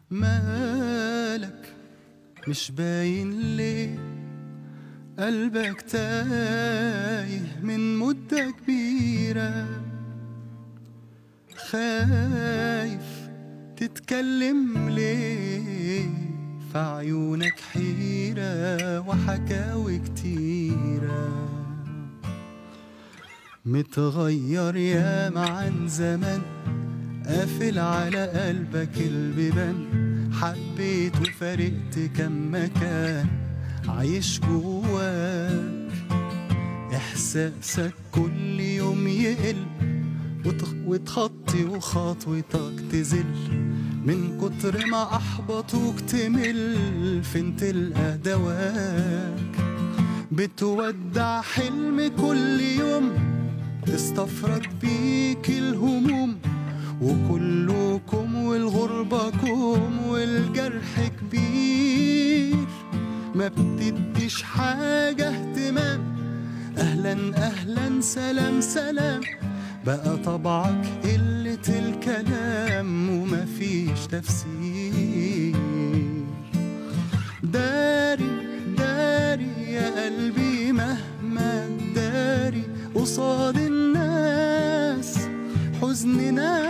مالك مش باين ليه قلبك تايه من مدة كبيرة خايف تتكلم ليه في عيونك حيرة وحكاوي كتيرة متغير ياما عن زمان قافل على قلبك البيبان حبيت وفرقت كم مكان عايش جواك احساسك كل يوم يقل وتخ- وتخطي وخطوتك تزل من كتر ما احبطوك تمل فين تلقى دواك بتودع حلم كل يوم تستفرد بيك الهموم وكلكم والغربة كوم والجرح كبير ما بتديش حاجة اهتمام أهلا أهلا سلام سلام بقى طبعك قلة الكلام ومفيش تفسير داري داري يا قلبي مهما داري قصاد الناس حزننا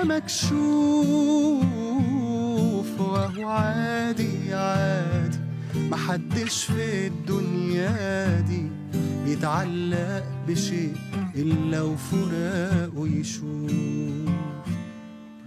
مكشوف وهو عادي عادي محدش في الدنيا دي بيتعلق بشيء إلا وفراقه يشوف